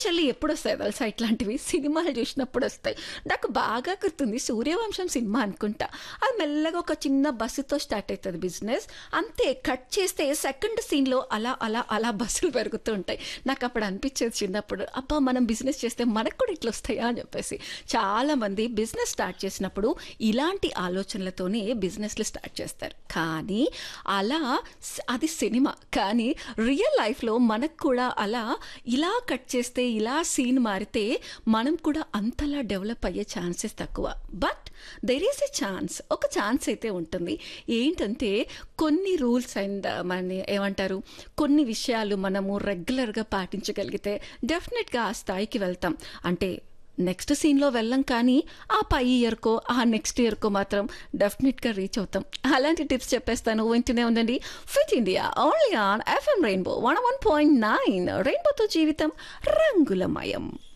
actually ఎప్పుడు వస్తాయి తెలుసా ఇట్లాంటివి సినిమాలు చూసినప్పుడు వస్తాయి నాకు బాగా గుర్తుంది సూర్యవంశం సినిమా అనుకుంటా అది మెల్లగా ఒక చిన్న బస్సుతో స్టార్ట్ అవుతుంది బిజినెస్ అంతే కట్ చేస్తే సెకండ్ సీన్లో అలా అలా అలా బస్సులు పెరుగుతూ ఉంటాయి నాకు అప్పుడు అనిపించేది చిన్నప్పుడు అబ్బా మనం బిజినెస్ చేస్తే మనకు కూడా ఇట్లా వస్తాయా అని చెప్పేసి చాలామంది బిజినెస్ స్టార్ట్ చేసినప్పుడు ఇలాంటి ఆలోచనలతోనే బిజినెస్లు స్టార్ట్ చేస్తారు కానీ అలా స్- అది సినిమా కానీ రియల్ లైఫ్లో మనకు కూడా అలా ఇలా కట్ చేస్తే ఇలా సీన్ మారితే మనం కూడా అంతలా డెవలప్ అయ్యే ఛాన్సెస్ తక్కువ but there is a chance ఒక ఛాన్స్ అయితే ఉంటుంది ఏంటంటే కొన్ని రూల్స్ అండ్ మన ఏమంటారు కొన్ని విషయాలు మనము రెగ్యులర్గా పాటించగలిగితే డెఫినెట్గా ఆ స్థాయికి వెళ్తాం అంటే నెక్స్ట్ సీన్లో వెళ్ళం కానీ ఆ పై ఇయర్కో ఆ నెక్స్ట్ ఇయర్కో మాత్రం డెఫినెట్గా రీచ్ అవుతాం అలాంటి టిప్స్ చెప్పేస్తాను వింటూనే ఉండండి Fit India only on FM rainbow one one point nine రెయిన్బోతో జీవితం రంగులమయం